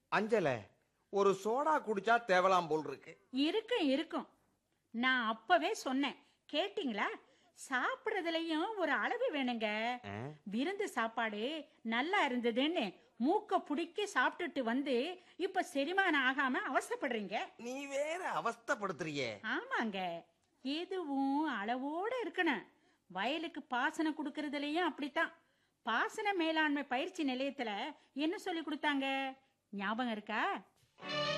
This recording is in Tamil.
அஞ்சல ஒரு சோடா குடிச்சா தேவலாம் போல் இருக்கு இருக்கும் இருக்கும் நான் அப்பவே சொன்னேன் கேட்டிங்களா சாப்பிடுறதுலயும் ஒரு அளவு வேணுங்க ஆ? விருந்து சாப்பாடு நல்லா இருந்ததுன்னு மூக்க புடிக்க சாப்பிட்டுட்டு வந்து இப்ப செரிமானம் ஆகாம அவசப்படுறீங்க நீ வேற அவஸ்தைப்படுத்துறியே ஆமாங்க எதுவும் அளவோட இருக்கணும் வயலுக்கு பாசனம் கொடுக்கறதுலயும் அப்படித்தான் பாசன மேலாண்மை பயிற்சி நிலையத்துல என்ன சொல்லி கொடுத்தாங்க ஞாபகம் இருக்கா